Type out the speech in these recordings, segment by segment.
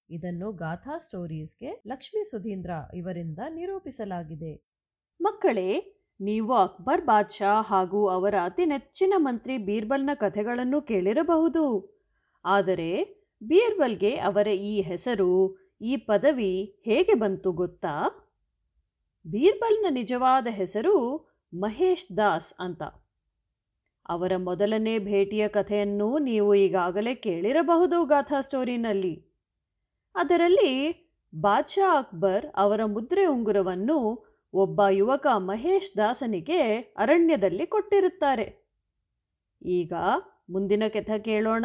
ಇದನ್ನು ಗಾಥಾ ಸ್ಟೋರೀಸ್ಗೆ ಲಕ್ಷ್ಮೀ ಸುಧೀಂದ್ರ ಇವರಿಂದ ನಿರೂಪಿಸಲಾಗಿದೆ ಮಕ್ಕಳೇ ನೀವು ಅಕ್ಬರ್ ಬಾದ್ಶಾ ಹಾಗೂ ಅವರ ಅತಿ ನೆಚ್ಚಿನ ಮಂತ್ರಿ ಬೀರ್ಬಲ್ನ ಕಥೆಗಳನ್ನು ಕೇಳಿರಬಹುದು ಆದರೆ ಬೀರ್ಬಲ್ಗೆ ಅವರ ಈ ಹೆಸರು ಈ ಪದವಿ ಹೇಗೆ ಬಂತು ಗೊತ್ತಾ ಬೀರ್ಬಲ್ನ ನಿಜವಾದ ಹೆಸರು ಮಹೇಶ್ ದಾಸ್ ಅಂತ ಅವರ ಮೊದಲನೇ ಭೇಟಿಯ ಕಥೆಯನ್ನು ನೀವು ಈಗಾಗಲೇ ಕೇಳಿರಬಹುದು ಗಾಥಾ ಸ್ಟೋರಿನಲ್ಲಿ ಅದರಲ್ಲಿ ಬಾದ್ಶಾ ಅಕ್ಬರ್ ಅವರ ಮುದ್ರೆ ಉಂಗುರವನ್ನು ಒಬ್ಬ ಯುವಕ ಮಹೇಶ್ ದಾಸನಿಗೆ ಅರಣ್ಯದಲ್ಲಿ ಕೊಟ್ಟಿರುತ್ತಾರೆ ಈಗ ಮುಂದಿನ ಕಥೆ ಕೇಳೋಣ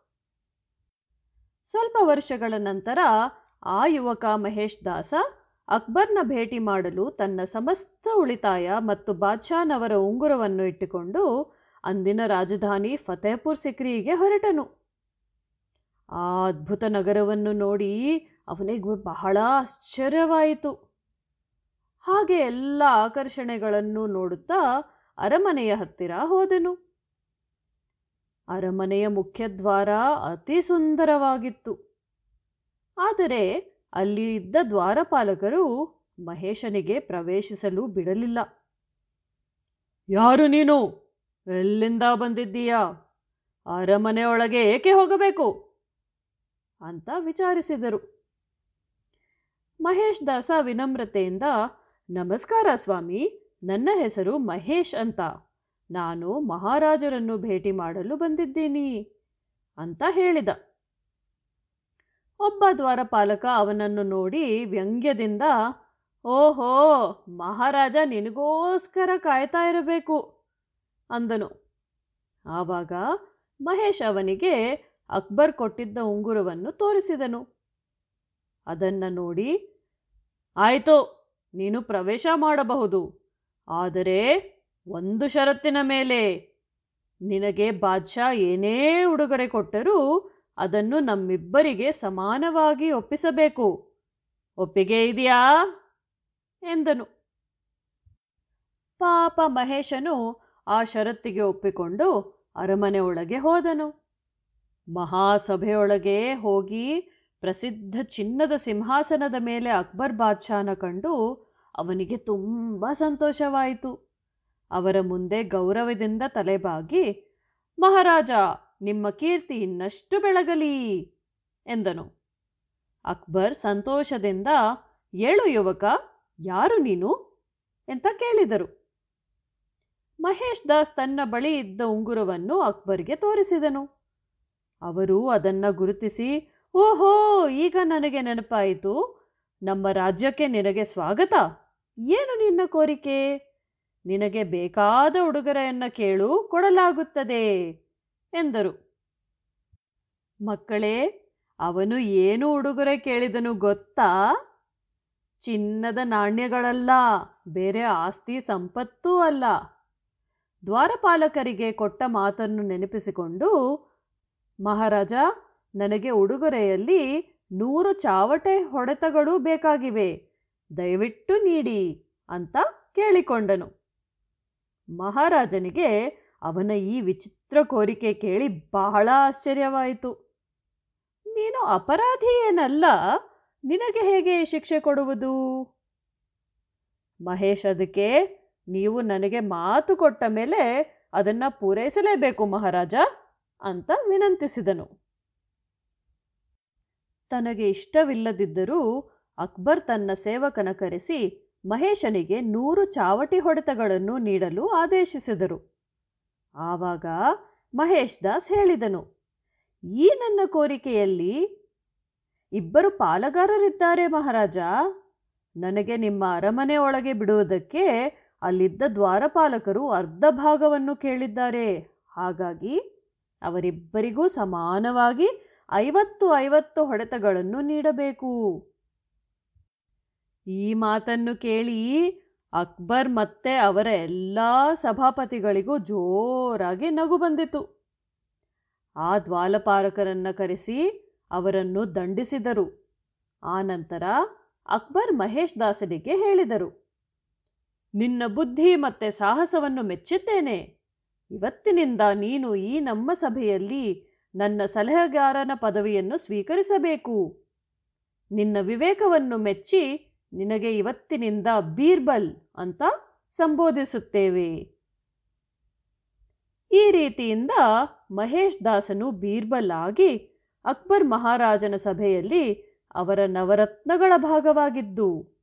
ಸ್ವಲ್ಪ ವರ್ಷಗಳ ನಂತರ ಆ ಯುವಕ ಮಹೇಶ್ ದಾಸ ಅಕ್ಬರ್ನ ಭೇಟಿ ಮಾಡಲು ತನ್ನ ಸಮಸ್ತ ಉಳಿತಾಯ ಮತ್ತು ಬಾದ್ಶಾನವರ ಉಂಗುರವನ್ನು ಇಟ್ಟುಕೊಂಡು ಅಂದಿನ ರಾಜಧಾನಿ ಫತೇಪುರ್ ಸಿಕ್ರಿಗೆ ಹೊರಟನು ಆ ಅದ್ಭುತ ನಗರವನ್ನು ನೋಡಿ ಅವನಿಗೆ ಬಹಳ ಆಶ್ಚರ್ಯವಾಯಿತು ಹಾಗೆ ಎಲ್ಲ ಆಕರ್ಷಣೆಗಳನ್ನು ನೋಡುತ್ತಾ ಅರಮನೆಯ ಹತ್ತಿರ ಹೋದನು ಅರಮನೆಯ ಮುಖ್ಯದ್ವಾರ ಅತಿ ಸುಂದರವಾಗಿತ್ತು ಆದರೆ ಅಲ್ಲಿ ಇದ್ದ ದ್ವಾರಪಾಲಕರು ಮಹೇಶನಿಗೆ ಪ್ರವೇಶಿಸಲು ಬಿಡಲಿಲ್ಲ ಯಾರು ನೀನು ಎಲ್ಲಿಂದ ಬಂದಿದ್ದೀಯಾ ಅರಮನೆ ಒಳಗೆ ಏಕೆ ಹೋಗಬೇಕು ಅಂತ ವಿಚಾರಿಸಿದರು ಮಹೇಶ್ ದಾಸ ವಿನಮ್ರತೆಯಿಂದ ನಮಸ್ಕಾರ ಸ್ವಾಮಿ ನನ್ನ ಹೆಸರು ಮಹೇಶ್ ಅಂತ ನಾನು ಮಹಾರಾಜರನ್ನು ಭೇಟಿ ಮಾಡಲು ಬಂದಿದ್ದೀನಿ ಅಂತ ಹೇಳಿದ ಒಬ್ಬ ದ್ವಾರಪಾಲಕ ಅವನನ್ನು ನೋಡಿ ವ್ಯಂಗ್ಯದಿಂದ ಓಹೋ ಮಹಾರಾಜ ನಿನಗೋಸ್ಕರ ಕಾಯ್ತಾ ಇರಬೇಕು ಅಂದನು ಆವಾಗ ಮಹೇಶ್ ಅವನಿಗೆ ಅಕ್ಬರ್ ಕೊಟ್ಟಿದ್ದ ಉಂಗುರವನ್ನು ತೋರಿಸಿದನು ಅದನ್ನು ನೋಡಿ ಆಯಿತು ನೀನು ಪ್ರವೇಶ ಮಾಡಬಹುದು ಆದರೆ ಒಂದು ಷರತ್ತಿನ ಮೇಲೆ ನಿನಗೆ ಬಾದ್ಶಾ ಏನೇ ಉಡುಗೊರೆ ಕೊಟ್ಟರೂ ಅದನ್ನು ನಮ್ಮಿಬ್ಬರಿಗೆ ಸಮಾನವಾಗಿ ಒಪ್ಪಿಸಬೇಕು ಒಪ್ಪಿಗೆ ಇದೆಯಾ ಎಂದನು ಪಾಪ ಮಹೇಶನು ಆ ಷರತ್ತಿಗೆ ಒಪ್ಪಿಕೊಂಡು ಅರಮನೆ ಒಳಗೆ ಹೋದನು ಮಹಾಸಭೆಯೊಳಗೆ ಹೋಗಿ ಪ್ರಸಿದ್ಧ ಚಿನ್ನದ ಸಿಂಹಾಸನದ ಮೇಲೆ ಅಕ್ಬರ್ ಬಾದ್ಶಾನ ಕಂಡು ಅವನಿಗೆ ತುಂಬ ಸಂತೋಷವಾಯಿತು ಅವರ ಮುಂದೆ ಗೌರವದಿಂದ ತಲೆಬಾಗಿ ಮಹಾರಾಜ ನಿಮ್ಮ ಕೀರ್ತಿ ಇನ್ನಷ್ಟು ಬೆಳಗಲಿ ಎಂದನು ಅಕ್ಬರ್ ಸಂತೋಷದಿಂದ ಏಳು ಯುವಕ ಯಾರು ನೀನು ಅಂತ ಕೇಳಿದರು ಮಹೇಶ್ ದಾಸ್ ತನ್ನ ಬಳಿ ಇದ್ದ ಉಂಗುರವನ್ನು ಅಕ್ಬರ್ಗೆ ತೋರಿಸಿದನು ಅವರು ಅದನ್ನು ಗುರುತಿಸಿ ಓಹೋ ಈಗ ನನಗೆ ನೆನಪಾಯಿತು ನಮ್ಮ ರಾಜ್ಯಕ್ಕೆ ನಿನಗೆ ಸ್ವಾಗತ ಏನು ನಿನ್ನ ಕೋರಿಕೆ ನಿನಗೆ ಬೇಕಾದ ಉಡುಗೊರೆಯನ್ನು ಕೇಳು ಕೊಡಲಾಗುತ್ತದೆ ಎಂದರು ಮಕ್ಕಳೇ ಅವನು ಏನು ಉಡುಗೊರೆ ಕೇಳಿದನು ಗೊತ್ತಾ ಚಿನ್ನದ ನಾಣ್ಯಗಳಲ್ಲ ಬೇರೆ ಆಸ್ತಿ ಸಂಪತ್ತೂ ಅಲ್ಲ ದ್ವಾರಪಾಲಕರಿಗೆ ಕೊಟ್ಟ ಮಾತನ್ನು ನೆನಪಿಸಿಕೊಂಡು ಮಹಾರಾಜ ನನಗೆ ಉಡುಗೊರೆಯಲ್ಲಿ ನೂರು ಚಾವಟೆ ಹೊಡೆತಗಳು ಬೇಕಾಗಿವೆ ದಯವಿಟ್ಟು ನೀಡಿ ಅಂತ ಕೇಳಿಕೊಂಡನು ಮಹಾರಾಜನಿಗೆ ಅವನ ಈ ವಿಚಿತ್ರ ಕೋರಿಕೆ ಕೇಳಿ ಬಹಳ ಆಶ್ಚರ್ಯವಾಯಿತು ನೀನು ಅಪರಾಧಿ ಏನಲ್ಲ ನಿನಗೆ ಹೇಗೆ ಶಿಕ್ಷೆ ಕೊಡುವುದು ಮಹೇಶ್ ಅದಕ್ಕೆ ನೀವು ನನಗೆ ಮಾತು ಕೊಟ್ಟ ಮೇಲೆ ಅದನ್ನು ಪೂರೈಸಲೇಬೇಕು ಮಹಾರಾಜ ಅಂತ ವಿನಂತಿಸಿದನು ತನಗೆ ಇಷ್ಟವಿಲ್ಲದಿದ್ದರೂ ಅಕ್ಬರ್ ತನ್ನ ಸೇವಕನ ಕರೆಸಿ ಮಹೇಶನಿಗೆ ನೂರು ಚಾವಟಿ ಹೊಡೆತಗಳನ್ನು ನೀಡಲು ಆದೇಶಿಸಿದರು ಆವಾಗ ಮಹೇಶ್ ದಾಸ್ ಹೇಳಿದನು ಈ ನನ್ನ ಕೋರಿಕೆಯಲ್ಲಿ ಇಬ್ಬರು ಪಾಲುಗಾರರಿದ್ದಾರೆ ಮಹಾರಾಜ ನನಗೆ ನಿಮ್ಮ ಅರಮನೆ ಒಳಗೆ ಬಿಡುವುದಕ್ಕೆ ಅಲ್ಲಿದ್ದ ದ್ವಾರಪಾಲಕರು ಅರ್ಧ ಭಾಗವನ್ನು ಕೇಳಿದ್ದಾರೆ ಹಾಗಾಗಿ ಅವರಿಬ್ಬರಿಗೂ ಸಮಾನವಾಗಿ ಐವತ್ತು ಐವತ್ತು ಹೊಡೆತಗಳನ್ನು ನೀಡಬೇಕು ಈ ಮಾತನ್ನು ಕೇಳಿ ಅಕ್ಬರ್ ಮತ್ತೆ ಅವರ ಎಲ್ಲ ಸಭಾಪತಿಗಳಿಗೂ ಜೋರಾಗಿ ನಗು ಬಂದಿತು ಆ ದ್ವಾಲಪಾಲಕರನ್ನು ಕರೆಸಿ ಅವರನ್ನು ದಂಡಿಸಿದರು ಆನಂತರ ಅಕ್ಬರ್ ಮಹೇಶ್ ದಾಸನಿಗೆ ಹೇಳಿದರು ನಿನ್ನ ಬುದ್ಧಿ ಮತ್ತೆ ಸಾಹಸವನ್ನು ಮೆಚ್ಚಿದ್ದೇನೆ ಇವತ್ತಿನಿಂದ ನೀನು ಈ ನಮ್ಮ ಸಭೆಯಲ್ಲಿ ನನ್ನ ಸಲಹೆಗಾರನ ಪದವಿಯನ್ನು ಸ್ವೀಕರಿಸಬೇಕು ನಿನ್ನ ವಿವೇಕವನ್ನು ಮೆಚ್ಚಿ ನಿನಗೆ ಇವತ್ತಿನಿಂದ ಬೀರ್ಬಲ್ ಅಂತ ಸಂಬೋಧಿಸುತ್ತೇವೆ ಈ ರೀತಿಯಿಂದ ಮಹೇಶ್ ದಾಸನು ಬೀರ್ಬಲ್ ಆಗಿ ಅಕ್ಬರ್ ಮಹಾರಾಜನ ಸಭೆಯಲ್ಲಿ ಅವರ ನವರತ್ನಗಳ ಭಾಗವಾಗಿದ್ದು